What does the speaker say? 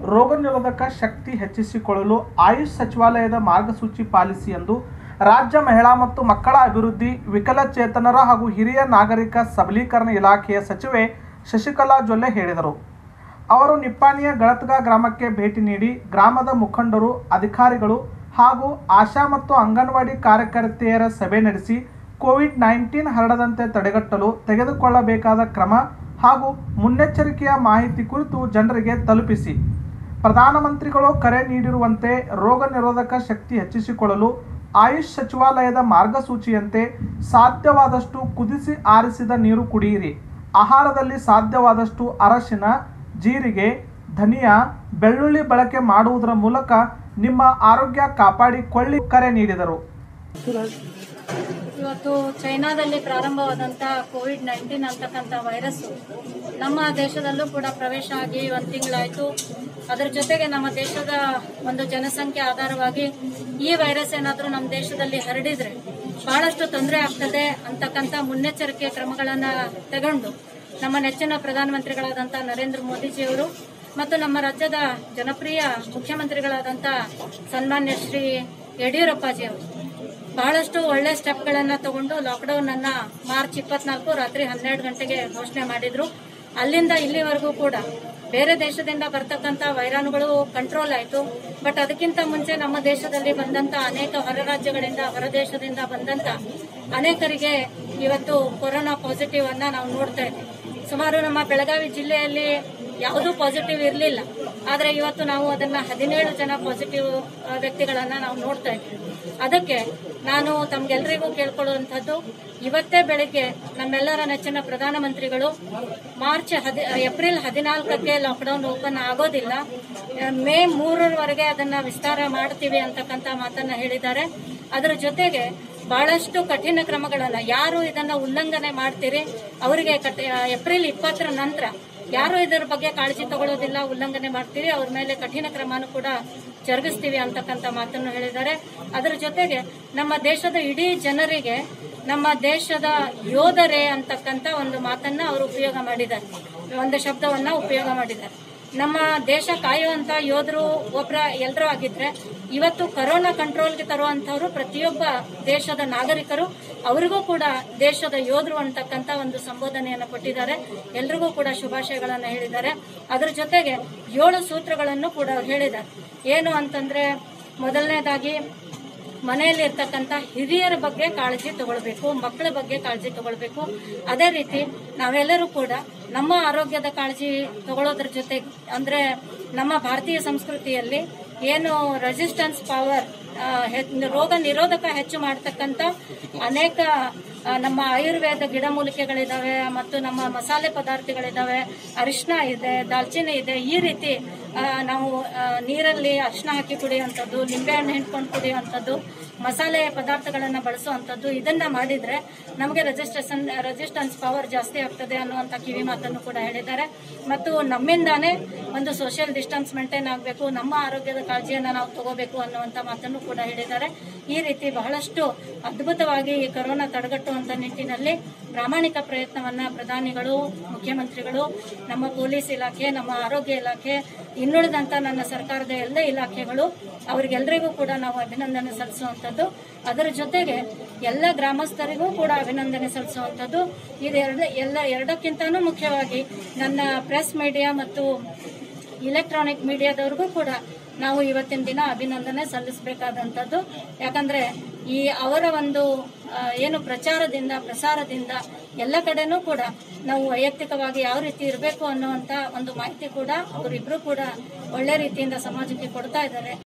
ರೋಗ ನಿರೋಧಕ ಶಕ್ತಿ ಹೆಚ್ಚಿಸಿಕೊಳ್ಳಲು ಆಯುಷ್ ಸಚಿವಾಲಯದ ಮಾರ್ಗಸೂಚಿ ಪಾಲಿಸಿ ಎಂದು ರಾಜ್ಯ ಮಹಿಳಾ ಮತ್ತು ಮಕ್ಕಳ ಅಭಿವೃದ್ಧಿ ವಿಕಲಚೇತನರ ಹಾಗೂ ಹಿರಿಯ ನಾಗರಿಕ ಸಬಲೀಕರಣ ಇಲಾಖೆಯ ಸಚಿವೆ ಶಶಿಕಲಾ ಜೊಲ್ಲೆ ಹೇಳಿದರು ಅವರು ನಿಪ್ಪಾಣಿಯ ಗಳತ್ಗ ಗ್ರಾಮಕ್ಕೆ ಭೇಟಿ ನೀಡಿ ಗ್ರಾಮದ ಮುಖಂಡರು ಅಧಿಕಾರಿಗಳು ಹಾಗೂ ಆಶಾ ಮತ್ತು ಅಂಗನವಾಡಿ ಕಾರ್ಯಕರ್ತೆಯರ ಸಭೆ ನಡೆಸಿ ಕೋವಿಡ್ ನೈನ್ಟೀನ್ ಹರಡದಂತೆ ತಡೆಗಟ್ಟಲು ತೆಗೆದುಕೊಳ್ಳಬೇಕಾದ ಕ್ರಮ ಹಾಗೂ ಮುನ್ನೆಚ್ಚರಿಕೆಯ ಮಾಹಿತಿ ಕುರಿತು ಜನರಿಗೆ ತಲುಪಿಸಿ ಪ್ರಧಾನಮಂತ್ರಿಗಳು ಕರೆ ನೀಡಿರುವಂತೆ ರೋಗ ನಿರೋಧಕ ಶಕ್ತಿ ಹೆಚ್ಚಿಸಿಕೊಳ್ಳಲು ಆಯುಷ್ ಸಚಿವಾಲಯದ ಮಾರ್ಗಸೂಚಿಯಂತೆ ಸಾಧ್ಯವಾದಷ್ಟು ಕುದಿಸಿ ಆರಿಸಿದ ನೀರು ಕುಡಿಯಿರಿ ಆಹಾರದಲ್ಲಿ ಸಾಧ್ಯವಾದಷ್ಟು ಅರಶಿನ ಜೀರಿಗೆ ಧನಿಯಾ ಬೆಳ್ಳುಳ್ಳಿ ಬಳಕೆ ಮಾಡುವುದರ ಮೂಲಕ ನಿಮ್ಮ ಆರೋಗ್ಯ ಕಾಪಾಡಿಕೊಳ್ಳಿ ಕರೆ ನೀಡಿದರು ಇವತ್ತು ಚೈನಾದಲ್ಲಿ ಪ್ರಾರಂಭವಾದಂತಹ ಕೋವಿಡ್ ನೈನ್ಟೀನ್ ಅಂತಕ್ಕಂಥ ವೈರಸ್ ನಮ್ಮ ದೇಶದಲ್ಲೂ ಕೂಡ ಪ್ರವೇಶ ಆಗಿ ಒಂದು ತಿಂಗಳಾಯಿತು ಅದರ ಜೊತೆಗೆ ನಮ್ಮ ದೇಶದ ಒಂದು ಜನಸಂಖ್ಯೆ ಆಧಾರವಾಗಿ ಈ ವೈರಸ್ ಏನಾದರೂ ನಮ್ಮ ದೇಶದಲ್ಲಿ ಹರಡಿದ್ರೆ ಬಹಳಷ್ಟು ತೊಂದರೆ ಆಗ್ತದೆ ಅಂತಕ್ಕಂಥ ಮುನ್ನೆಚ್ಚರಿಕೆ ಕ್ರಮಗಳನ್ನ ತಗೊಂಡು ನಮ್ಮ ನೆಚ್ಚಿನ ಪ್ರಧಾನಮಂತ್ರಿಗಳಾದಂಥ ನರೇಂದ್ರ ಮೋದಿಜಿಯವರು ಮತ್ತು ನಮ್ಮ ರಾಜ್ಯದ ಜನಪ್ರಿಯ ಮುಖ್ಯಮಂತ್ರಿಗಳಾದಂಥ ಸನ್ಮಾನ್ಯ ಶ್ರೀ ಯಡಿಯೂರಪ್ಪಾಜಿಯವರು ಬಹಳಷ್ಟು ಒಳ್ಳೆ ಸ್ಟೆಪ್ಗಳನ್ನ ತಗೊಂಡು ಲಾಕ್ಡೌನ್ ಅನ್ನ ಮಾರ್ಚ್ ಇಪ್ಪತ್ನಾಲ್ಕು ರಾತ್ರಿ ಹನ್ನೆರಡು ಗಂಟೆಗೆ ಘೋಷಣೆ ಮಾಡಿದ್ರು ಅಲ್ಲಿಂದ ಇಲ್ಲಿವರೆಗೂ ಕೂಡ ಬೇರೆ ದೇಶದಿಂದ ಬರ್ತಕ್ಕಂಥ ವೈರಾಣುಗಳು ಕಂಟ್ರೋಲ್ ಆಯಿತು ಬಟ್ ಅದಕ್ಕಿಂತ ಮುಂಚೆ ನಮ್ಮ ದೇಶದಲ್ಲಿ ಬಂದಂತ ಅನೇಕ ಹೊರ ರಾಜ್ಯಗಳಿಂದ ಹೊರ ದೇಶದಿಂದ ಬಂದಂತ ಅನೇಕರಿಗೆ ಇವತ್ತು ಕೊರೋನಾ ಪಾಸಿಟಿವ್ ಅನ್ನ ನಾವು ನೋಡ್ತಾ ಇದ್ದೀವಿ ಸುಮಾರು ನಮ್ಮ ಬೆಳಗಾವಿ ಜಿಲ್ಲೆಯಲ್ಲಿ ಯಾವುದೂ ಪಾಸಿಟಿವ್ ಇರಲಿಲ್ಲ ಆದರೆ ಇವತ್ತು ನಾವು ಅದನ್ನ ಹದಿನೇಳು ಜನ ಪಾಸಿಟಿವ್ ವ್ಯಕ್ತಿಗಳನ್ನ ನಾವು ನೋಡ್ತಾ ಇದ್ದೀವಿ ಅದಕ್ಕೆ ನಾನು ತಮ್ಗೆಲ್ರಿಗೂ ಕೇಳ್ಕೊಳ್ಳುವಂಥದ್ದು ಇವತ್ತೇ ಬೆಳಿಗ್ಗೆ ನಮ್ಮೆಲ್ಲರ ನೆಚ್ಚಿನ ಪ್ರಧಾನಮಂತ್ರಿಗಳು ಮಾರ್ಚ್ ಹದಿ ಏಪ್ರಿಲ್ ಹದಿನಾಲ್ಕಕ್ಕೆ ಲಾಕ್ಡೌನ್ ಓಪನ್ ಆಗೋದಿಲ್ಲ ಮೇ ಮೂರರವರೆಗೆ ಅದನ್ನ ವಿಸ್ತಾರ ಮಾಡ್ತೀವಿ ಅಂತಕ್ಕಂಥ ಮಾತನ್ನ ಹೇಳಿದ್ದಾರೆ ಅದರ ಜೊತೆಗೆ ಬಹಳಷ್ಟು ಕಠಿಣ ಕ್ರಮಗಳನ್ನ ಯಾರು ಇದನ್ನ ಉಲ್ಲಂಘನೆ ಮಾಡ್ತೀರಿ ಅವರಿಗೆ ಕಠಿ- ಏಪ್ರಿಲ್ ಇಪ್ಪತ್ತರ ನಂತರ ಯಾರು ಇದರ ಬಗ್ಗೆ ಕಾಳಜಿ ತಗೊಳ್ಳೋದಿಲ್ಲ ಉಲ್ಲಂಘನೆ ಮಾಡ್ತೀವಿ ಅವ್ರ ಮೇಲೆ ಕಠಿಣ ಕ್ರಮನೂ ಕೂಡ ಜರುಗಿಸ್ತೀವಿ ಅಂತಕ್ಕಂಥ ಮಾತನ್ನು ಹೇಳಿದ್ದಾರೆ ಅದರ ಜೊತೆಗೆ ನಮ್ಮ ದೇಶದ ಇಡೀ ಜನರಿಗೆ ನಮ್ಮ ದೇಶದ ಯೋಧರೇ ಅಂತಕ್ಕಂಥ ಒಂದು ಮಾತನ್ನ ಅವರು ಉಪಯೋಗ ಮಾಡಿದ್ದಾರೆ ಒಂದು ಶಬ್ದವನ್ನ ಉಪಯೋಗ ಮಾಡಿದ್ದಾರೆ ನಮ್ಮ ದೇಶ ಕಾಯುವಂತ ಯೋಧರು ಒಬ್ಬರ ಎಲ್ಲರೂ ಆಗಿದ್ರೆ ಇವತ್ತು ಕರೋನಾ ಕಂಟ್ರೋಲ್ಗೆ ತರುವಂತವರು ಪ್ರತಿಯೊಬ್ಬ ದೇಶದ ನಾಗರಿಕರು ಅವರಿಗೂ ಕೂಡ ದೇಶದ ಯೋಧರು ಅಂತಕ್ಕಂಥ ಒಂದು ಸಂಬೋಧನೆಯನ್ನು ಕೊಟ್ಟಿದ್ದಾರೆ ಎಲ್ರಿಗೂ ಕೂಡ ಶುಭಾಶಯಗಳನ್ನು ಹೇಳಿದ್ದಾರೆ ಅದರ ಜೊತೆಗೆ ಏಳು ಸೂತ್ರಗಳನ್ನು ಕೂಡ ಅವ್ರು ಹೇಳಿದ್ದಾರೆ ಏನು ಅಂತಂದ್ರೆ ಮೊದಲನೇದಾಗಿ ಮನೆಯಲ್ಲಿ ಇರ್ತಕ್ಕಂಥ ಹಿರಿಯರ ಬಗ್ಗೆ ಕಾಳಜಿ ತಗೊಳ್ಬೇಕು ಮಕ್ಕಳ ಬಗ್ಗೆ ಕಾಳಜಿ ತಗೊಳ್ಬೇಕು ಅದೇ ರೀತಿ ನಾವೆಲ್ಲರೂ ಕೂಡ ನಮ್ಮ ಆರೋಗ್ಯದ ಕಾಳಜಿ ತಗೊಳ್ಳೋದ್ರ ಜೊತೆ ಅಂದ್ರೆ ನಮ್ಮ ಭಾರತೀಯ ಸಂಸ್ಕೃತಿಯಲ್ಲಿ ಏನು ರೆಸಿಸ್ಟೆನ್ಸ್ ಪವರ್ ರೋಗ ನಿರೋಧಕ ಹೆಚ್ಚು ಮಾಡತಕ್ಕಂಥ ಅನೇಕ ಆ, ನಮ್ಮ ಆಯುರ್ವೇದ ಗಿಡಮೂಲಿಕೆಗಳಿದಾವೆ ಮತ್ತು ನಮ್ಮ ಮಸಾಲೆ ಪದಾರ್ಥಗಳಿದಾವೆ ಅರಿಶಿನ ಇದೆ ದಾಲ್ಚಿನ್ನಿ ಇದೆ ಈ ರೀತಿ ಆ, ನಾವು ಆ, ನೀರಲ್ಲಿ ಅರಿಶಿನ ಹಾಕಿ ಕುಡಿಯುವಂಥದ್ದು ನಿಂಬೆಹಣ್ಣು ಹಿಂಡ್ಕೊಂಡು ಕುಡಿಯುವಂಥದ್ದು ಮಸಾಲೆ ಪದಾರ್ಥಗಳನ್ನು ಬಳಸುವಂಥದ್ದು ಇದನ್ನ ಮಾಡಿದ್ರೆ ನಮಗೆ ರೆಜಿಸ್ಟ್ರೇಷನ್ ರೆಸಿಸ್ಟೆನ್ಸ್ ಪವರ್ ಜಾಸ್ತಿ ಆಗ್ತದೆ ಅನ್ನುವಂಥ ಕಿವಿ ಮಾತನ್ನು ಕೂಡ ಹೇಳಿದ್ದಾರೆ ಮತ್ತು ನಮ್ಮಿಂದಾನೇ ಒಂದು ಸೋಷಿಯಲ್ ಡಿಸ್ಟೆನ್ಸ್ ಮೇಂಟೈನ್ ಆಗಬೇಕು ನಮ್ಮ ಆರೋಗ್ಯದ ಕಾಳಜಿಯನ್ನು ನಾವು ತಗೋಬೇಕು ಅನ್ನುವಂಥ ಮಾತನ್ನು ಕೂಡ ಹೇಳಿದ್ದಾರೆ ಈ ರೀತಿ ಬಹಳಷ್ಟು ಅದ್ಭುತವಾಗಿ ಈ ಕೊರೋನಾ ತಡೆಗಟ್ಟುವಂತ ನಿಟ್ಟಿನಲ್ಲಿ ಪ್ರಾಮಾಣಿಕ ಪ್ರಯತ್ನವನ್ನ ಪ್ರಧಾನಿಗಳು ಮುಖ್ಯಮಂತ್ರಿಗಳು ನಮ್ಮ ಪೊಲೀಸ್ ಇಲಾಖೆ ನಮ್ಮ ಆರೋಗ್ಯ ಇಲಾಖೆ ಇನ್ನುಳಿದಂತ ನನ್ನ ಸರ್ಕಾರದ ಎಲ್ಲ ಇಲಾಖೆಗಳು ಅವರಿಗೆಲ್ಲರಿಗೂ ಕೂಡ ನಾವು ಅಭಿನಂದನೆ ಸಲ್ಲಿಸುವಂಥದ್ದು ಅದರ ಜೊತೆಗೆ ಎಲ್ಲ ಗ್ರಾಮಸ್ಥರಿಗೂ ಕೂಡ ಅಭಿನಂದನೆ ಸಲ್ಲಿಸುವಂಥದ್ದು ಇದೆರಡ ಎಲ್ಲ ಎರಡಕ್ಕಿಂತನೂ ಮುಖ್ಯವಾಗಿ ನನ್ನ ಪ್ರೆಸ್ ಮೀಡಿಯಾ ಮತ್ತು ಇಲೆಕ್ಟ್ರಾನಿಕ್ ಮೀಡಿಯಾದವ್ರಿಗೂ ಕೂಡ ನಾವು ಇವತ್ತಿನ ದಿನ ಅಭಿನಂದನೆ ಸಲ್ಲಿಸಬೇಕಾದಂಥದ್ದು ಯಾಕಂದ್ರೆ ಈ ಅವರ ಒಂದು ಆ, ಏನು ಪ್ರಚಾರದಿಂದ ಪ್ರಸಾರದಿಂದ ಎಲ್ಲ ಕಡೆನೂ ಕೂಡ ನಾವು ವೈಯಕ್ತಿಕವಾಗಿ ಯಾವ ರೀತಿ ಇರಬೇಕು ಅನ್ನುವಂತ ಒಂದು ಮಾಹಿತಿ ಕೂಡ ಅವರಿಬ್ರು ಕೂಡ ಒಳ್ಳೆ ರೀತಿಯಿಂದ ಸಮಾಜಕ್ಕೆ ಕೊಡ್ತಾ ಇದ್ದಾರೆ